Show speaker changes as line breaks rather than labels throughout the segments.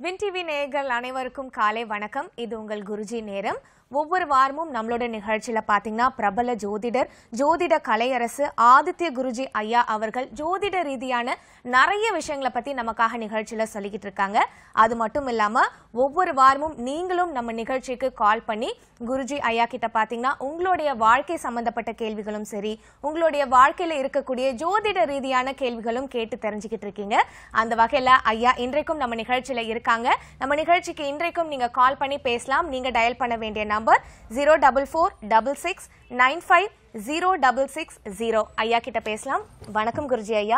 win TV நேயர்கள் அனைவருக்கும் காலை வணக்கம் இது உங்கள் குருஜி நேரம் ஒவ்வொரு வாரமும் நம்மளோட நிகழ்ச்சியில பாத்தீங்கன்னா பிரபல ஜோதிடர் ஜோதிட கலையரசு ஆதித்ய குருஜி ஐயா அவர்கள் ஜோதிட ரீதியான நிறைய விஷயங்களை பத்தி நமக்காக நிகழ்ச்சியில சொல்லிக்கிட்டு இருக்காங்க அது மட்டும் இல்லாம ஒவ்வொரு வாரமும் நீங்களும் நம்ம நிகழ்ச்சிக்கு கால் பண்ணி குருஜி ஐயா கிட்ட பாத்தீங்கன்னா உங்களுடைய வாழ்க்கை சம்பந்தப்பட்ட கேள்விகளும் சரி உங்களுடைய வாழ்க்கையில இருக்கக்கூடிய ஜோதிட ரீதியான கேள்விகளும் கேட்டு தெரிஞ்சுக்கிட்டு இருக்கீங்க அந்த வகையில ஐயா இன்றைக்கும் நம்ம நிகழ்ச்சியில இருக்காங்க நம்ம நிகழ்ச்சிக்கு இன்றைக்கும் நீங்க கால் பண்ணி பேசலாம் நீங்க டயல் பண்ண வேண்டிய number zero double four double six nine five zero double six zero ஐயா கிட்ட பேசலாம் வணக்கம் குருஜி ஐயா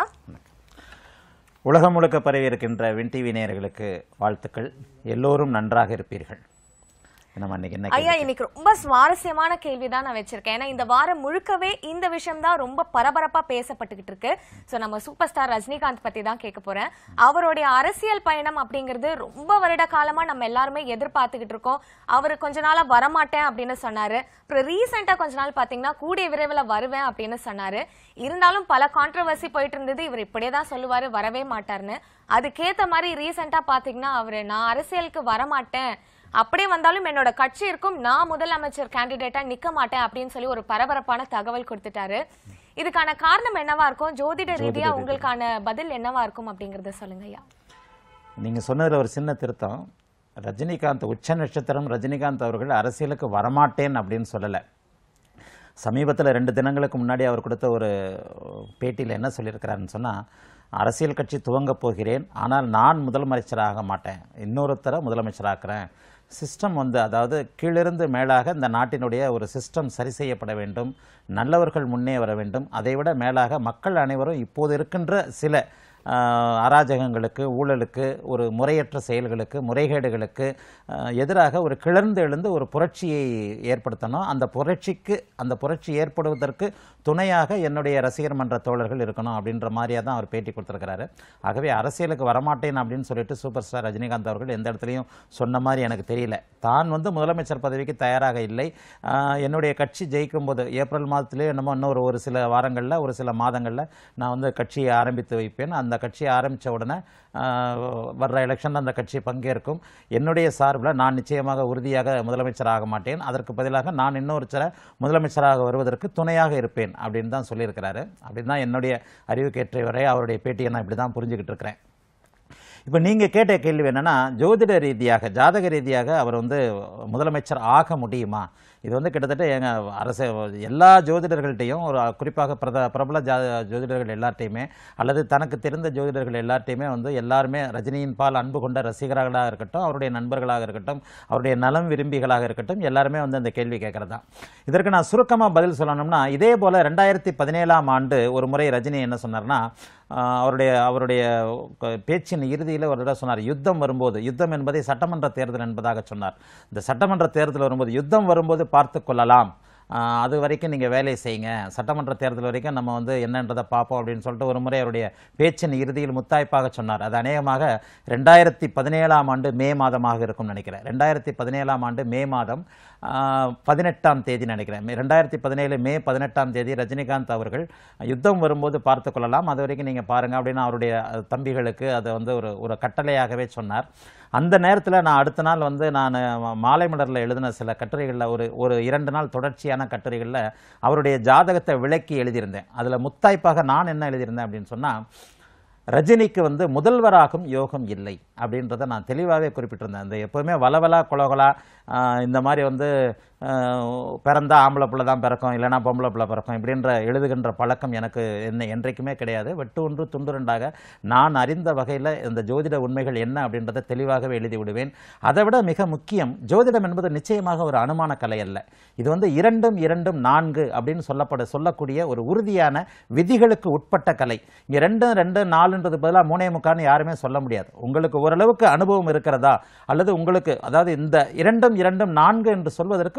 உலகம் முழுக்க பரவி இருக்கின்ற வின் டிவி நேயர்களுக்கு வாழ்த்துக்கள் எல்லோரும் நன்றாக இருப்பீர்கள் நம்ம அன்னைக்கு என்ன
ஐயா இன்னைக்கு ரொம்ப சுவாரஸ்யமான கேள்வி தான் நான் வச்சிருக்கேன் ஏன்னா இந்த வாரம் முழுக்கவே இந்த விஷயம் தான் ரொம்ப பரபரப்பா பேசப்பட்டுக்கிட்டு இருக்கு சோ நம்ம சூப்பர் ஸ்டார் ரஜினிகாந்த் பத்தி தான் கேட்க போறேன் அவருடைய அரசியல் பயணம் அப்படிங்கிறது ரொம்ப வருட காலமா நம்ம எல்லாருமே எதிர்பார்த்துக்கிட்டு இருக்கோம் அவர் கொஞ்ச நாளா வரமாட்டேன் அப்படின்னு சொன்னாரு அப்புறம் ரீசெண்டா கொஞ்ச நாள் பாத்தீங்கன்னா கூடிய விரைவில் வருவேன் அப்படின்னு சொன்னாரு இருந்தாலும் பல கான்ட்ரவர்சி போயிட்டு இருந்தது இவர் இப்படியே தான் சொல்லுவாரு வரவே மாட்டாருன்னு அதுக்கேத்த மாதிரி ரீசெண்டா பாத்தீங்கன்னா அவரு நான் அரசியலுக்கு வரமாட்டேன் அப்படியே வந்தாலும் என்னோட கட்சி இருக்கும் நான் முதலமைச்சர் கேண்டிடேட்டா நிக்க மாட்டேன் அப்படின்னு சொல்லி ஒரு பரபரப்பான தகவல் கொடுத்துட்டாரு இதுக்கான காரணம் என்னவா இருக்கும் ஜோதிட ரீதியா உங்களுக்கான பதில் என்னவா இருக்கும் அப்படிங்கறத சொல்லுங்க ஐயா
நீங்க சொன்னதுல ஒரு சின்ன திருத்தம் ரஜினிகாந்த் உச்ச நட்சத்திரம் ரஜினிகாந்த் அவர்கள் அரசியலுக்கு வரமாட்டேன் அப்படின்னு சொல்லலை சமீபத்தில் ரெண்டு தினங்களுக்கு முன்னாடி அவர் கொடுத்த ஒரு பேட்டியில் என்ன சொல்லியிருக்கிறாருன்னு சொன்னால் அரசியல் கட்சி துவங்கப் போகிறேன் ஆனால் நான் முதலமைச்சராக மாட்டேன் இன்னொருத்தரை முதலமைச்சராக்குறேன் சிஸ்டம் வந்து அதாவது கீழிருந்து மேலாக இந்த நாட்டினுடைய ஒரு சிஸ்டம் சரி செய்யப்பட வேண்டும் நல்லவர்கள் முன்னே வர வேண்டும் அதைவிட மேலாக மக்கள் அனைவரும் இப்போது இருக்கின்ற சில ஆஹ், அராஜகங்களுக்கு ஊழலுக்கு ஒரு முறையற்ற செயல்களுக்கு முறைகேடுகளுக்கு ஆஹ், எதிராக ஒரு கிளர்ந்து எழுந்து ஒரு புரட்சியை ஏற்படுத்தணும் அந்த புரட்சிக்கு அந்த புரட்சி ஏற்படுவதற்கு துணையாக என்னுடைய ரசிகர் மன்ற தோழர்கள் இருக்கணும் அப்படின்ற மாதிரியாக தான் அவர் பேட்டி கொடுத்துருக்கிறாரு ஆகவே அரசியலுக்கு வரமாட்டேன் அப்படின்னு சொல்லிட்டு சூப்பர் ஸ்டார் ரஜினிகாந்த் அவர்கள் எந்த இடத்துலையும் சொன்ன மாதிரி எனக்கு தெரியல தான் வந்து முதலமைச்சர் பதவிக்கு தயாராக இல்லை ஆஹ், என்னுடைய கட்சி ஜெயிக்கும் போது ஏப்ரல் மாதத்திலே என்னமோ இன்னொரு ஒரு சில வாரங்களில் ஒரு சில மாதங்களில் நான் வந்து கட்சியை ஆரம்பித்து வைப்பேன் அந்த கட்சியை ஆரம்பித்த உடனே ஆஹ், வர்ற எலெக்ஷனில் அந்த கட்சி பங்கேற்கும் என்னுடைய சார்பில் நான் நிச்சயமாக உறுதியாக முதலமைச்சர் ஆக மாட்டேன் அதற்கு பதிலாக நான் இன்னொருத்தர முதலமைச்சராக வருவதற்கு துணையாக இருப்பேன் அப்படின்னு தான் சொல்லியிருக்கிறாரு அப்படின்னு தான் என்னுடைய அறிவுக்கேற்ற வரை அவருடைய பேட்டியை நான் இப்படி தான் புரிஞ்சுக்கிட்டு இருக்கிறேன் இப்போ நீங்கள் கேட்ட கேள்வி என்னன்னா ஜோதிட ரீதியாக ஜாதக ரீதியாக அவர் வந்து முதலமைச்சர் ஆக முடியுமா இது வந்து கிட்டத்தட்ட எங்க அரசு எல்லா ஜோதிடர்கள்ட்டையும் ஒரு குறிப்பாக பிரத பிரபல ஜா ஜோதிடர்கள் எல்லார்ட்டையுமே அல்லது தனக்கு தெரிந்த ஜோதிடர்கள் எல்லார்ட்டையுமே வந்து எல்லாருமே ரஜினியின் பால் அன்பு கொண்ட ரசிகர்களாக இருக்கட்டும் அவருடைய நண்பர்களாக இருக்கட்டும் அவருடைய நலம் விரும்பிகளாக இருக்கட்டும் எல்லாருமே வந்து அந்த கேள்வி கேட்கறது தான் இதற்கு நான் சுருக்கமாக பதில் சொல்லணும்னா இதே போல ரெண்டாயிரத்தி பதினேழாம் ஆண்டு ஒரு முறை ரஜினி என்ன சொன்னார்னா ஆஹ் அவருடைய அவருடைய க- பேச்சின் இறுதியில் ஒரு தடவை சொன்னார் யுத்தம் வரும்போது யுத்தம் என்பதை சட்டமன்ற தேர்தல் என்பதாக சொன்னார் இந்த சட்டமன்ற தேர்தல் வரும்போது யுத்தம் வரும்போது பார்த்து கொள்ளலாம் ஆஹ் அது வரைக்கும் நீங்கள் வேலையை செய்யுங்க சட்டமன்ற தேர்தல் வரைக்கும் நம்ம வந்து என்னன்றதை பார்ப்போம் அப்படின்னு சொல்லிட்டு ஒரு முறை அவருடைய பேச்சின் இறுதியில் முத்தாய்ப்பாக சொன்னார் அது அநேகமாக ரெண்டாயிரத்தி பதினேழாம் ஆண்டு மே மாதமாக இருக்கும்னு நினைக்கிறேன் ரெண்டாயிரத்தி பதினேழாம் ஆண்டு மே மாதம் ஆஹ், பதினெட்டாம் தேதி நினைக்கிறேன் ரெண்டாயிரத்தி பதினேழு மே பதினெட்டாம் தேதி ரஜினிகாந்த் அவர்கள் யுத்தம் வரும்போது பார்த்து கொள்ளலாம் அது வரைக்கும் நீங்கள் பாருங்கள் அப்படின்னு அவருடைய அஹ், தம்பிகளுக்கு அதை வந்து ஒரு ஒரு கட்டளையாகவே சொன்னார் அந்த நேரத்தில் நான் அடுத்த நாள் வந்து நான் மாலை மலரில் எழுதின சில கட்டுரைகளில் ஒரு ஒரு இரண்டு நாள் தொடர்ச்சியான கட்டுரைகளில் அவருடைய ஜாதகத்தை விளக்கி எழுதியிருந்தேன் அதில் முத்தாய்ப்பாக நான் என்ன எழுதியிருந்தேன் அப்படின்னு சொன்னால் ரஜினிக்கு வந்து முதல்வராகும் யோகம் இல்லை அப்படின்றத நான் தெளிவாகவே குறிப்பிட்டிருந்தேன் அந்த எப்போவுமே வளவலா குலகலா ஆஹ், இந்த மாதிரி வந்து ஆஹ், பிறந்தா ஆம்பளை பிள்ளை தான் பிறக்கும் இல்லைனா பொம்பளை பிள்ளை பிறக்கும் இப்படின்ற எழுதுகின்ற பழக்கம் எனக்கு என்ன என்றைக்குமே கிடையாது வெட்டு ஒன்று துண்டு ரெண்டாக நான் அறிந்த வகையில் இந்த ஜோதிட உண்மைகள் என்ன அப்படின்றத தெளிவாகவே எழுதி விடுவேன் அதை விட மிக முக்கியம் ஜோதிடம் என்பது நிச்சயமாக ஒரு அனுமான கலை அல்ல இது வந்து இரண்டும் இரண்டும் நான்கு அப்படின்னு சொல்லப்பட சொல்லக்கூடிய ஒரு உறுதியான விதிகளுக்கு உட்பட்ட கலை இங்கே ரெண்டும் ரெண்டு நாலுன்றது பதிலாக மூணே முக்கான்னு யாருமே சொல்ல முடியாது உங்களுக்கு ஓரளவுக்கு அனுபவம் இருக்கிறதா அல்லது உங்களுக்கு அதாவது இந்த இரண்டும் இரண்டும் நான்கு என்று சொல்வதற்கு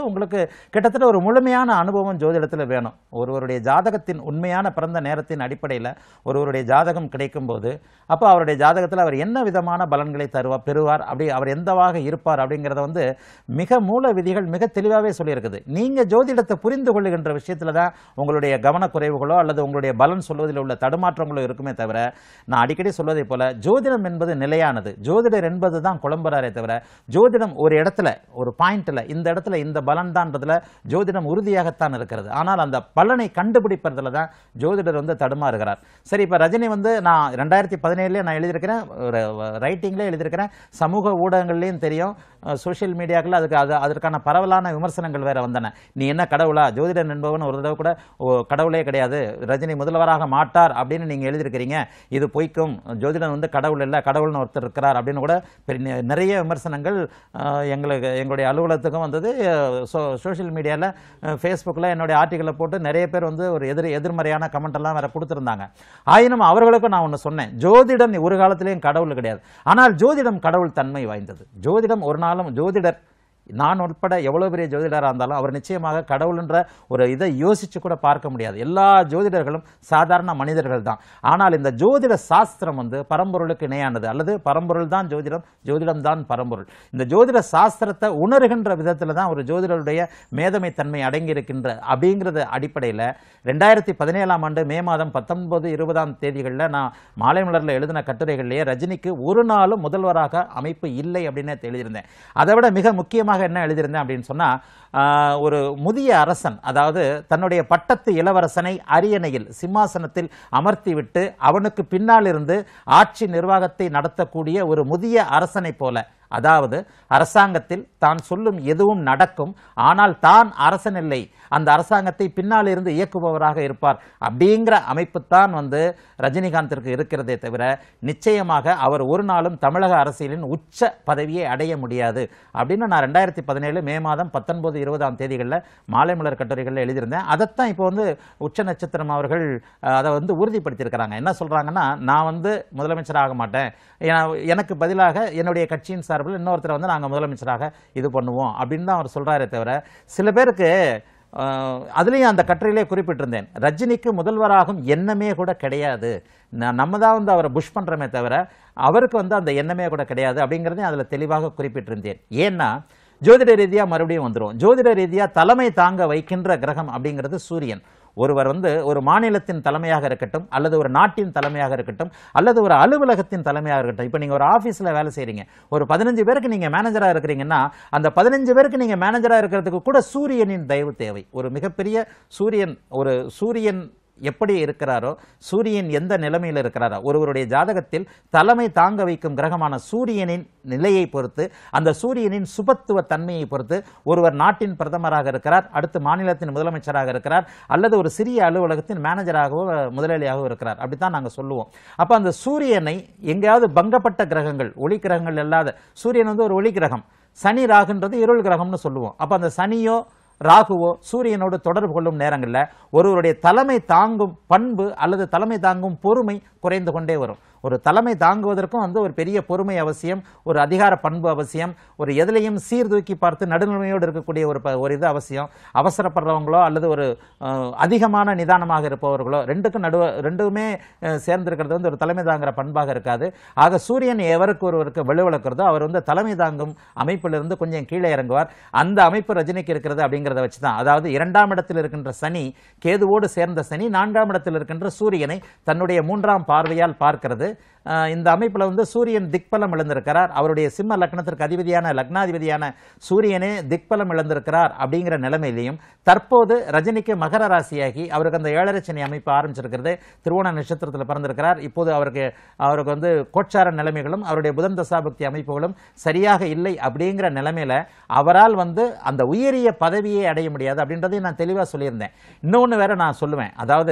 உங்களுக்கு கிட்டத்தட்ட ஒரு முழுமையான அனுபவம் ஜோதிடத்தில் வேணும் ஒருவருடைய ஜாதகத்தின் உண்மையான பிறந்த நேரத்தின் அடிப்படையில் ஒருவருடைய ஜாதகம் கிடைக்கும் போது அப்போ அவருடைய ஜாதகத்தில் அவர் என்ன விதமான பலன்களை தருவார் பெறுவார் அப்படி அவர் எந்தவாக இருப்பார் அப்படிங்கிறத வந்து மிக மூல விதிகள் மிக தெளிவாகவே சொல்லியிருக்குது நீங்கள் ஜோதிடத்தை புரிந்து கொள்ளுகின்ற விஷயத்தில் தான் உங்களுடைய கவனக்குறைவுகளோ அல்லது உங்களுடைய பலன் சொல்வதில் உள்ள தடுமாற்றங்களோ இருக்குமே தவிர நான் அடிக்கடி சொல்வதை போல ஜோதிடம் என்பது நிலையானது ஜோதிடர் என்பது தான் குழம்புறாரே தவிர ஜோதிடம் ஒரு இடத்துல ஒரு பாயிண்ட்ல இந்த இடத்துல இந்த பலன் தான்றதுல ஜோதிடம் உறுதியாகத்தான் இருக்கிறது ஆனால் அந்த பலனை கண்டுபிடிப்பதில் தான் ஜோதிடர் வந்து தடுமாறுகிறார் சரி இப்போ ரஜினி வந்து நான் ரெண்டாயிரத்தி பதினேழுலேயே நான் எழுதியிருக்கிறேன் ஒரு ரைட்டிங்லேயே எழுதியிருக்கிறேன் சமூக ஊடகங்கள்லேயும் தெரியும் சோஷியல் மீடியாக்கள் அதுக்கு அது அதற்கான பரவலான விமர்சனங்கள் வேற வந்தன நீ என்ன கடவுளா ஜோதிடன் என்பவன் ஒரு தடவை கூட ஓ, கடவுளே கிடையாது ரஜினி முதல்வராக மாட்டார் அப்படின்னு நீங்க எழுதியிருக்கிறீங்க இது பொய்க்கும் ஜோதிடன் வந்து கடவுள் இல்லை கடவுள்னு ஒருத்தர் இருக்கிறார் அப்படின்னு கூட பெரிய- நிறைய விமர்சனங்கள் அஹ், எங்களுக்கு எங்களுடைய அலுவலகத்துக்கும் வந்தது சோஷியல் மீடியாவில் ஃபேஸ்புக்கில் என்னுடைய ஆர்டிக்கலை போட்டு நிறைய பேர் வந்து ஒரு எதிர் எதிர்மறையான கமெண்ட் எல்லாம் வேற கொடுத்துருந்தாங்க ஆயினும் அவர்களுக்கும் நான் ஒன்று சொன்னேன் ஜோதிடன் ஒரு காலத்திலேயும் கடவுள் கிடையாது ஆனால் ஜோதிடம் கடவுள் தன்மை வாய்ந்தது ஜோதிடம் ஒரு நாளும் ஜோதிடர் நான் உட்பட எவ்வளோ பெரிய ஜோதிடராக இருந்தாலும் அவர் நிச்சயமாக கடவுள்ன்ற ஒரு இதை யோசிச்சு கூட பார்க்க முடியாது எல்லா ஜோதிடர்களும் சாதாரண மனிதர்கள் தான் ஆனால் இந்த ஜோதிட சாஸ்திரம் வந்து பரம்பொருளுக்கு இணையானது அல்லது பரம்பொருள் தான் ஜோதிடம் ஜோதிடம் தான் பரம்பொருள் இந்த ஜோதிட சாஸ்திரத்தை உணர்கின்ற விதத்தில் தான் ஒரு ஜோதிடருடைய மேதமை தன்மை அடங்கி இருக்கின்ற அப்படிங்கிறது அடிப்படையில் ரெண்டாயிரத்தி பதினேழாம் ஆண்டு மே மாதம் பத்தொன்பது இருபதாம் தேதிகளில் நான் மாலை மலரில் எழுதின கட்டுரைகள்லேயே ரஜினிக்கு ஒரு நாளும் முதல்வராக அமைப்பு இல்லை அப்படின்னு எழுதியிருந்தேன் அதை விட மிக முக்கியமாக என்ன எழுதியிருந்தேன் அப்படின்னு சொன்னா ஆஹ், ஒரு முதிய அரசன் அதாவது தன்னுடைய பட்டத்து இளவரசனை அரியணையில் சிம்மாசனத்தில் அமர்த்திவிட்டு அவனுக்கு பின்னால் இருந்து ஆட்சி நிர்வாகத்தை நடத்தக்கூடிய ஒரு முதிய அரசனைப் போல அதாவது அரசாங்கத்தில் தான் சொல்லும் எதுவும் நடக்கும் ஆனால் தான் அரசன் இல்லை அந்த அரசாங்கத்தை பின்னால் இருந்து இயக்குபவராக இருப்பார் அப்படிங்கிற அமைப்பு தான் வந்து ரஜினிகாந்திற்கு இருக்கிறதே தவிர நிச்சயமாக அவர் ஒரு நாளும் தமிழக அரசியலின் உச்ச பதவியை அடைய முடியாது அப்படின்னு நான் ரெண்டாயிரத்தி பதினேழு மே மாதம் பத்தொன்பது இருபதாம் தேதிகளில் மாலை மலர் கட்டுரைகளில் எழுதியிருந்தேன் அதைத்தான் இப்போ வந்து உச்ச நட்சத்திரம் அவர்கள் அஹ், அதை வந்து உறுதிப்படுத்தியிருக்கிறாங்க என்ன சொல்றாங்கன்னா நான் வந்து முதலமைச்சர் ஆக மாட்டேன் ஏன்னா- எனக்கு பதிலாக என்னுடைய கட்சியின் சார்பில் இன்னொருத்தரை வந்து நாங்கள் முதலமைச்சராக இது பண்ணுவோம் அப்படின்னு தான் அவர் சொல்றாரே தவிர சில பேருக்கு அஹ், அதுலயும் அந்த கட்டுரையிலே குறிப்பிட்டிருந்தேன் ரஜினிக்கு முதல்வராகும் எண்ணமே கூட கிடையாது ந- நம்ம தான் வந்து அவரை புஷ் பண்றோமே தவிர அவருக்கு வந்து அந்த எண்ணமே கூட கிடையாது அப்படிங்கிறதையும் அதுல தெளிவாக குறிப்பிட்டிருந்தேன் ஏன்னா ஜோதிட ரீதியா மறுபடியும் வந்துரும் ஜோதிட ரீதியா தலைமை தாங்க வைக்கின்ற கிரகம் அப்படிங்கிறது சூரியன் ஒருவர் வந்து ஒரு மாநிலத்தின் தலைமையாக இருக்கட்டும் அல்லது ஒரு நாட்டின் தலைமையாக இருக்கட்டும் அல்லது ஒரு அலுவலகத்தின் தலைமையாக இருக்கட்டும் இப்போ நீங்கள் ஒரு ஆஃபீஸில் வேலை செய்கிறீங்க ஒரு பதினஞ்சு பேருக்கு நீங்கள் மேனேஜராக இருக்கிறீங்கன்னா அந்த பதினஞ்சு பேருக்கு நீங்கள் மேனேஜராக இருக்கிறதுக்கு கூட சூரியனின் தயவு தேவை ஒரு மிகப்பெரிய சூரியன் ஒரு சூரியன் எப்படி இருக்கிறாரோ சூரியன் எந்த நிலைமையில் இருக்கிறாரோ ஒருவருடைய ஜாதகத்தில் தலைமை தாங்க வைக்கும் கிரகமான சூரியனின் நிலையை பொறுத்து அந்த சூரியனின் சுபத்துவ தன்மையை பொறுத்து ஒருவர் நாட்டின் பிரதமராக இருக்கிறார் அடுத்து மாநிலத்தின் முதலமைச்சராக இருக்கிறார் அல்லது ஒரு சிறிய அலுவலகத்தின் மேனேஜராகவோ முதலாளியாகவோ இருக்கிறார் அப்படித்தான் நாங்கள் சொல்லுவோம் அப்போ அந்த சூரியனை எங்கேயாவது பங்கப்பட்ட கிரகங்கள் ஒளி கிரகங்கள் இல்லாத சூரியன் வந்து ஒரு ஒளி கிரகம் சனி ராகுன்றது இருள் கிரகம்னு சொல்லுவோம் அப்போ அந்த சனியோ ராகுவோ சூரியனோடு தொடர்பு கொள்ளும் நேரங்களில் ஒருவருடைய தலைமை தாங்கும் பண்பு அல்லது தலைமை தாங்கும் பொறுமை குறைந்து கொண்டே வரும் ஒரு தலைமை தாங்குவதற்கும் வந்து ஒரு பெரிய பொறுமை அவசியம் ஒரு அதிகார பண்பு அவசியம் ஒரு எதிலையும் சீர்தூக்கி பார்த்து நடுநிலைமையோடு இருக்கக்கூடிய ஒரு ப- ஒரு இது அவசியம் அவசரப்படுறவங்களோ அல்லது ஒரு அஹ், அதிகமான நிதானமாக இருப்பவர்களோ ரெண்டுக்கும் நடுவ ரெண்டுமே அஹ், சேர்ந்திருக்கிறது வந்து ஒரு தலைமை தாங்குற பண்பாக இருக்காது ஆக சூரியன் எவருக்கு ஒருவருக்கு வலுவிழக்கிறதோ அவர் வந்து தலைமை தாங்கும் அமைப்பிலிருந்து கொஞ்சம் கீழே இறங்குவார் அந்த அமைப்பு ரஜினிக்கு இருக்கிறது அப்படிங்கிறத வச்சு தான் அதாவது இரண்டாம் இடத்தில் இருக்கின்ற சனி கேதுவோடு சேர்ந்த சனி நான்காம் இடத்தில் இருக்கின்ற சூரியனை தன்னுடைய மூன்றாம் பார்வையால் பார்க்கிறது அஹ், இந்த அமைப்பில் வந்து சூரியன் திக்பலம் இழந்திருக்கிறார் அவருடைய சிம்ம லக்னத்திற்கு அதிபதியான லக்னாதிபதியான சூரியனே திக்பலம் இழந்திருக்கிறார் அப்படிங்கிற நிலைமையிலையும் தற்போது ரஜினிக்கு மகர ராசியாகி அவருக்கு அந்த ஏழரை சனி அமைப்பு ஆரம்பிச்சிருக்கிறது திருவோண நட்சத்திரத்தில் பிறந்திருக்கிறார் இப்போது அவருக்கு அவருக்கு வந்து கோச்சார நிலைமைகளும் அவருடைய புதன் தசாபக்தி அமைப்புகளும் சரியாக இல்லை அப்படிங்கிற நிலைமையில அவரால் வந்து அந்த உயரிய பதவியை அடைய முடியாது அப்படின்றதையும் நான் தெளிவாக சொல்லியிருந்தேன் இன்னொன்று வேற நான் சொல்லுவேன் அதாவது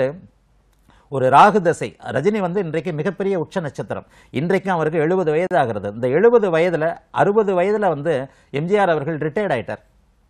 ஒரு ராகு தசை ரஜினி வந்து இன்றைக்கு மிகப்பெரிய உச்ச நட்சத்திரம் இன்றைக்கும் அவருக்கு எழுபது வயது ஆகிறது இந்த எழுபது வயதுல அறுபது வயதுல வந்து எம்ஜிஆர் அவர்கள் ரிட்டையர்ட் ஆயிட்டார்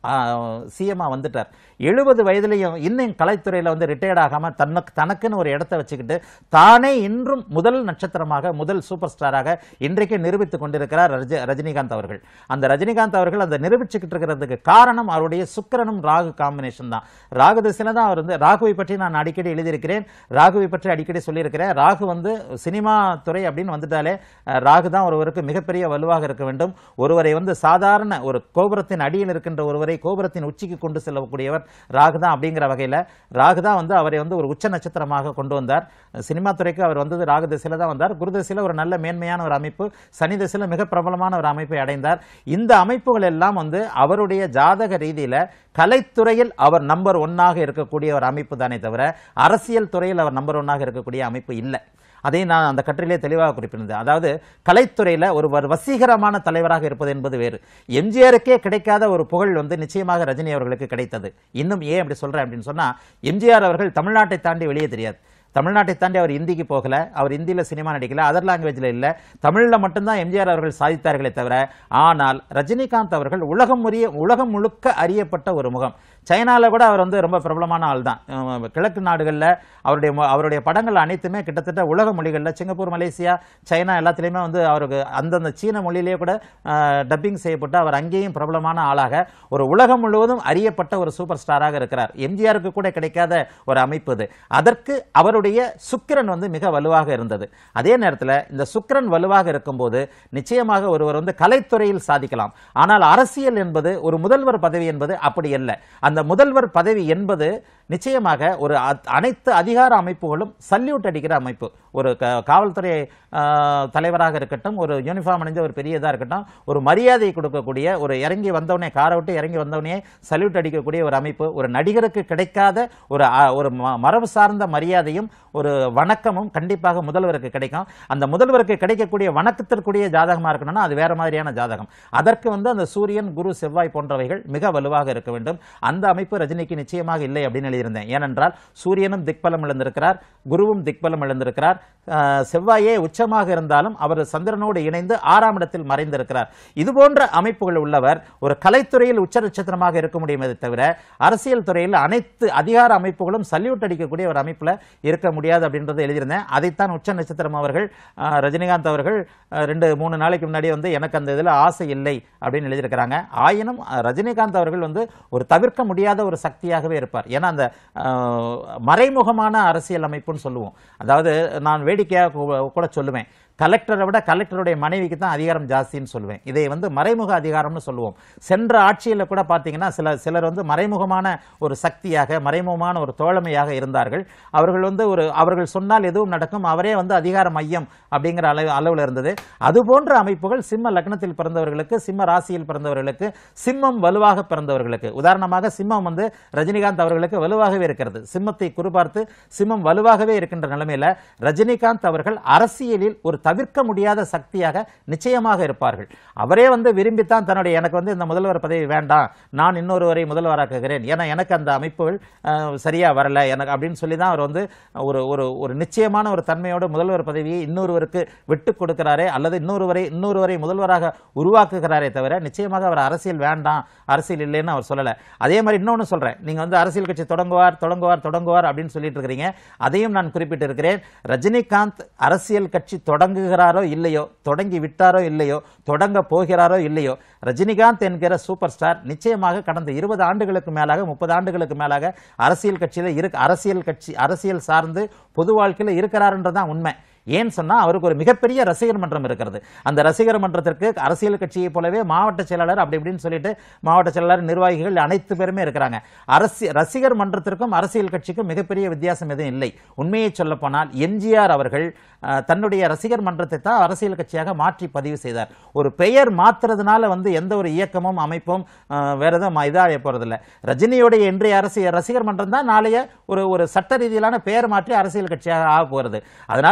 சிஎம்மா வந்துட்டார் எழுபது வயதுலையும் இன்னும் கலைத்துறையில் வந்து ரிட்டையர்ட் ஆகாம தனக்கு தனக்குன்னு ஒரு இடத்தை வச்சுக்கிட்டு தானே இன்றும் முதல் நட்சத்திரமாக முதல் சூப்பர் ஸ்டாராக இன்றைக்கு நிரூபித்துக் கொண்டிருக்கிறார் ரஜ- ரஜினிகாந்த் அவர்கள் அந்த ரஜினிகாந்த் அவர்கள் அந்த நிரூபிச்சுக்கிட்டு இருக்கிறதுக்கு காரணம் அவருடைய சுக்கிரனும் ராகு காம்பினேஷன் தான் ராகு திசையில தான் அவர் வந்து ராகுவை பற்றி நான் அடிக்கடி எழுதியிருக்கிறேன் ராகுவை பற்றி அடிக்கடி சொல்லியிருக்கிறேன் ராகு வந்து சினிமா துறை அப்படின்னு வந்துட்டாலே அஹ், ராகு தான் ஒருவருக்கு மிகப்பெரிய வலுவாக இருக்க வேண்டும் ஒருவரை வந்து சாதாரண ஒரு கோபுரத்தின் அடியில் இருக்கின்ற ஒருவரை கோபுரத்தின் உச்சிக்கு கொண்டு செல்லக்கூடியவர் ராகு தான் அப்படிங்கிற வகையில் ராகு தான் வந்து அவரை வந்து ஒரு உச்ச நட்சத்திரமாக கொண்டு வந்தார் சினிமா துறைக்கு அவர் வந்தது ராகு திசையில தான் வந்தார் குரு திசையில ஒரு நல்ல மேன்மையான ஒரு அமைப்பு சனி திசையில மிக பிரபலமான ஒரு அமைப்பை அடைந்தார் இந்த அமைப்புகள் எல்லாம் வந்து அவருடைய ஜாதக ரீதியில கலைத்துறையில் அவர் நம்பர் ஒன்னாக இருக்கக்கூடிய ஒரு அமைப்பு தானே தவிர அரசியல் துறையில் அவர் நம்பர் ஒன்னாக இருக்கக்கூடிய அமைப்பு இல்லை அதையும் நான் அந்த கட்டுரையிலே தெளிவாக குறிப்பிட்டிருந்தேன் அதாவது கலைத்துறையில் ஒரு வ- வசீகரமான தலைவராக இருப்பது என்பது வேறு எம்ஜிஆருக்கே கிடைக்காத ஒரு புகழ் வந்து நிச்சயமாக ரஜினி அவர்களுக்கு கிடைத்தது இன்னும் ஏன் அப்படி சொல்றேன் அப்படின்னு சொன்னா எம்ஜிஆர் அவர்கள் தமிழ்நாட்டை தாண்டி வெளியே தெரியாது தமிழ்நாட்டை தாண்டி அவர் இந்திக்கு போகல அவர் இந்தியில சினிமா நடிக்கல அதர் லாங்குவேஜ்ல இல்ல தமிழ்ல மட்டும்தான் எம்ஜிஆர் அவர்கள் சாதித்தார்களே தவிர ஆனால் ரஜினிகாந்த் அவர்கள் உலகம் முறிய உலகம் முழுக்க அறியப்பட்ட ஒரு முகம் சைனால கூட அவர் வந்து ரொம்ப பிரபலமான ஆள் தான் அஹ் கிழக்கு நாடுகளில் அவருடைய மொ- அவருடைய படங்கள் அனைத்துமே கிட்டத்தட்ட உலக மொழிகளில் சிங்கப்பூர் மலேசியா சைனா எல்லாத்துலேயுமே வந்து அவருக்கு அந்தந்த சீன மொழியிலேயே கூட டப்பிங் செய்யப்பட்டு அவர் அங்கேயும் பிரபலமான ஆளாக ஒரு உலகம் முழுவதும் அறியப்பட்ட ஒரு சூப்பர் ஸ்டாராக இருக்கிறார் எம்ஜிஆருக்கு கூட கிடைக்காத ஒரு அமைப்பு இது அதற்கு அவருடைய சுக்கிரன் வந்து மிக வலுவாக இருந்தது அதே நேரத்தில் இந்த சுக்கிரன் வலுவாக இருக்கும்போது நிச்சயமாக ஒருவர் வந்து கலைத்துறையில் சாதிக்கலாம் ஆனால் அரசியல் என்பது ஒரு முதல்வர் பதவி என்பது அப்படி அல்ல அந்த முதல்வர் பதவி என்பது நிச்சயமாக ஒரு அ- அனைத்து அதிகார அமைப்புகளும் சல்யூட் அடிக்கிற அமைப்பு ஒரு க- காவல்துறை ஆ, தலைவராக இருக்கட்டும் ஒரு யூனிஃபார்ம் அணிஞ்ச ஒரு பெரிய இதா இருக்கட்டும் ஒரு மரியாதை கொடுக்கக்கூடிய ஒரு இறங்கி வந்தவனே காரை விட்டு இறங்கி வந்தவனே சல்யூட் அடிக்கக்கூடிய ஒரு அமைப்பு ஒரு நடிகருக்கு கிடைக்காத ஒரு அ, ஒரு ம- மரபு சார்ந்த மரியாதையும் ஒரு வணக்கமும் கண்டிப்பாக முதல்வருக்கு கிடைக்கும் அந்த முதல்வருக்கு கிடைக்கக்கூடிய வணக்கத்திற்குரிய ஜாதகமா இருக்கணும்னா அது வேற மாதிரியான ஜாதகம் அதற்கு வந்து அந்த சூரியன் குரு செவ்வாய் போன்றவைகள் மிக வலுவாக இருக்க வேண்டும் அந்த அமைப்பு ரஜினிக்கு நிச்சயமாக இல்லை அப்படின்னு எழுதியிருந்தேன் ஏனென்றால் சூரியனும் திக்பலம் இழந்திருக்கிறார் குருவும் திக்பலம் இழந்திருக்கிறார் ஆஹ், செவ்வாயே உச்சமாக இருந்தாலும் அவர் சந்திரனோடு இணைந்து ஆறாம் இடத்தில் மறைந்திருக்கிறார் இது போன்ற அமைப்புகள் உள்ளவர் ஒரு கலைத்துறையில் உச்ச நட்சத்திரமாக இருக்க முடியுமே தவிர அரசியல் துறையில் அனைத்து அதிகார அமைப்புகளும் சல்யூட் அடிக்கக்கூடிய ஒரு அமைப்புல இருக்க முடியாது அப்படின்றத எழுதியிருந்தேன் அதைத்தான் உச்ச நட்சத்திரம் அவர்கள் ஆஹ், ரஜினிகாந்த் அவர்கள் ஆஹ், ரெண்டு மூணு நாளைக்கு முன்னாடி வந்து எனக்கு அந்த இதில் ஆசை இல்லை அப்படின்னு எழுதியிருக்கிறாங்க ஆயினும் ஆஹ், ரஜினிகாந்த் அவர்கள் வந்து ஒரு தவிர்க்க முடியாத ஒரு சக்தியாகவே இருப்பார் ஏன்னா அந்த ஆஹ், மறைமுகமான அரசியல் அமைப்புன்னு சொல்லுவோம் அதாவது நான் வேடிக்கையாக கூ- கூட சொல்லுவேன் கலெக்டரை விட கலெக்டருடைய மனைவிக்கு தான் அதிகாரம் ஜாஸ்தின்னு சொல்லுவேன் இதை வந்து மறைமுக அதிகாரம்னு சொல்லுவோம் சென்ற ஆட்சியில் கூட பார்த்தீங்கன்னா சில சிலர் வந்து மறைமுகமான ஒரு சக்தியாக மறைமுகமான ஒரு தோழமையாக இருந்தார்கள் அவர்கள் வந்து ஒரு அவர்கள் சொன்னால் எதுவும் நடக்கும் அவரே வந்து அதிகார மையம் அப்படிங்கிற அளவு அளவில் இருந்தது அது போன்ற அமைப்புகள் சிம்ம லக்னத்தில் பிறந்தவர்களுக்கு சிம்ம ராசியில் பிறந்தவர்களுக்கு சிம்மம் வலுவாக பிறந்தவர்களுக்கு உதாரணமாக சிம்மம் வந்து ரஜினிகாந்த் அவர்களுக்கு வலுவாகவே இருக்கிறது சிம்மத்தை குறிபார்த்து சிம்மம் வலுவாகவே இருக்கின்ற நிலைமையில ரஜினிகாந்த் அவர்கள் அரசியலில் ஒரு தவிர்க்க முடியாத சக்தியாக நிச்சயமாக இருப்பார்கள் அவரே வந்து விரும்பித்தான் தன்னுடைய எனக்கு வந்து இந்த முதல்வர் பதவி வேண்டாம் நான் இன்னொருவரை முதல்வராக்குகிறேன் ஏன்னா எனக்கு அந்த அமைப்புகள் அஹ், சரியா வரல எனக்கு அப்படின்னு சொல்லி தான் அவர் வந்து ஒரு ஒரு ஒரு நிச்சயமான ஒரு தன்மையோட முதல்வர் பதவியை இன்னொருவருக்கு விட்டு கொடுக்கிறாரே அல்லது இன்னொருவரை இன்னொருவரை முதல்வராக உருவாக்குகிறாரே தவிர நிச்சயமாக அவர் அரசியல் வேண்டாம் அரசியல் இல்லைன்னு அவர் சொல்லல அதே மாதிரி இன்னொன்னு சொல்றேன் நீங்க வந்து அரசியல் கட்சி தொடங்குவார் தொடங்குவார் தொடங்குவார் அப்படின்னு சொல்லிட்டு இருக்கிறீங்க அதையும் நான் குறிப்பிட்டு இருக்கிறேன் ரஜினிகாந்த் அரசியல் கட்சி தொடங்குகிறாரோ இல்லையோ தொடங்கி விட்டாரோ இல்லையோ தொடங்க போகிறாரோ இல்லையோ ரஜினிகாந்த் என்கிற சூப்பர் ஸ்டார் நிச்சயமாக கடந்த இருபது ஆண்டுகளுக்கு மேலாக முப்பது ஆண்டுகளுக்கு மேலாக அரசியல் கட்சியில இருக்கு அரசியல் கட்சி அரசியல் சார்ந்து பொது வாழ்க்கையில இருக்கிறாருன்றதான் உண்மை ஏன் சொன்னா அவருக்கு ஒரு மிகப்பெரிய ரசிகர் மன்றம் இருக்கிறது அந்த ரசிகர் மன்றத்திற்கு அரசியல் கட்சியை போலவே மாவட்ட செயலாளர் அப்படி இப்படின்னு சொல்லிட்டு மாவட்ட செயலாளர் நிர்வாகிகள் அனைத்து பேருமே இருக்கிறாங்க அரசி ரசிகர் மன்றத்திற்கும் அரசியல் கட்சிக்கும் மிகப்பெரிய வித்தியாசம் எதுவும் இல்லை உண்மையை சொல்ல போனால் எம்ஜிஆர் அவர்கள் அஹ், தன்னுடைய ரசிகர் மன்றத்தை தான் அரசியல் கட்சியாக மாற்றி பதிவு செய்தார் ஒரு பெயர் மாத்துறதுனால வந்து எந்த ஒரு இயக்கமும் அமைப்பும் அஹ், வேற எதுவும் இதாக போறதில்ல ரஜினியுடைய இன்றைய அரசியல் ரசிகர் மன்றம் தான் நாளைய ஒரு ஒரு சட்ட ரீதியிலான பெயர் மாற்றி அரசியல் கட்சியாக ஆக போகிறது அதனால வந்து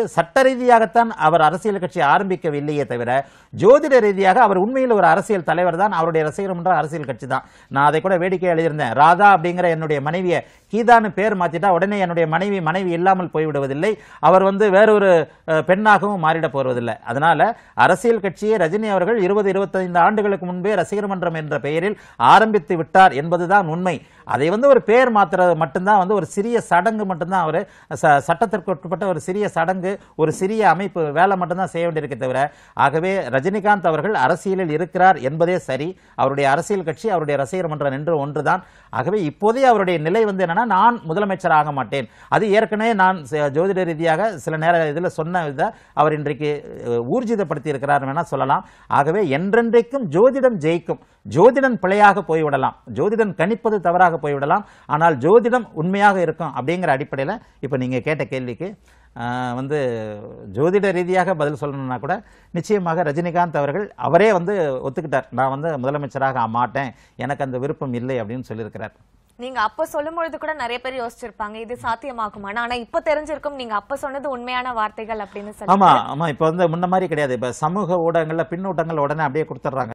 சட்ட ரீதியாகத்தான் அவர் அரசியல் கட்சி ஆரம்பிக்கவில்லையே தவிர ஜோதிட ரீதியாக அவர் உண்மையில் ஒரு அரசியல் தலைவர் தான் அவருடைய ரசிகர் மன்ற அரசியல் கட்சி தான் நான் அதை கூட வேடிக்கை எழுதியிருந்தேன் ராதா அப்படிங்கிற என்னுடைய மனைவியை கீதான்னு பேர் மாத்திட்டா உடனே என்னுடைய மனைவி மனைவி இல்லாமல் போய்விடுவதில்லை அவர் வந்து வேறொரு அஹ், பெண்ணாகவும் மாறிட போவதில்லை அதனால அரசியல் கட்சியை ரஜினி அவர்கள் இருபது இருபத்தைந்து ஆண்டுகளுக்கு முன்பே ரசிகர் மன்றம் என்ற பெயரில் ஆரம்பித்து விட்டார் என்பதுதான் உண்மை அதை வந்து ஒரு பேர் மாத்துறது மட்டும்தான் வந்து ஒரு சிறிய சடங்கு மட்டும்தான் அவர் சட்டத்திற்கு உட்பட்ட ஒரு சிறிய சடங்கு ஒரு சிறிய அமைப்பு வேலை மட்டும்தான் செய்ய வேண்டியிருக்கே தவிர ஆகவே ரஜினிகாந்த் அவர்கள் அரசியலில் இருக்கிறார் என்பதே சரி அவருடைய அரசியல் கட்சி அவருடைய ரசிகர் மன்றம் என்று ஒன்றுதான் ஆகவே இப்போதே அவருடைய நிலை வந்து என்னன்னா நான் முதலமைச்சர் ஆக மாட்டேன் அது ஏற்கனவே நான் ச- ஜோதிட ரீதியாக சில நேர இதில் சொன்ன இதை அவர் இன்றைக்கு அஹ், ஊர்ஜிதப்படுத்தி இருக்கிறார் வேணா சொல்லலாம் ஆகவே என்றென்றைக்கும் ஜோதிடம் ஜெயிக்கும் ஜோதிடன் பிழையாக போய்விடலாம் ஜோதிடன் கணிப்பது தவறாக போய்விடலாம் ஆனால் ஜோதிடம் உண்மையாக இருக்கும் அப்படிங்கிற அடிப்படையில் இப்போ நீங்கள் கேட்ட கேள்விக்கு ஆஹ், வந்து ஜோதிட ரீதியாக பதில் சொல்லணும்னா கூட நிச்சயமாக ரஜினிகாந்த் அவர்கள் அவரே வந்து ஒத்துக்கிட்டார் நான் வந்து முதலமைச்சராக மாட்டேன் எனக்கு அந்த விருப்பம் இல்லை அப்படின்னு சொல்லியிருக்கிறார்
நீங்க அப்ப சொல்லும் பொழுது கூட நிறைய பேர் யோசிச்சிருப்பாங்க இது சாத்தியமாகுமானா ஆனா இப்ப தெரிஞ்சிருக்கும் நீங்க அப்ப சொன்னது உண்மையான வார்த்தைகள் அப்படின்னு சொல்லி
ஆமா ஆமா இப்போ வந்து முன்ன மாதிரி கிடையாது இப்போ சமூக ஊடகங்கள்ல பின்னூட்டங்கள் உடனே அப்படியே கொடுத்துட்றாங்க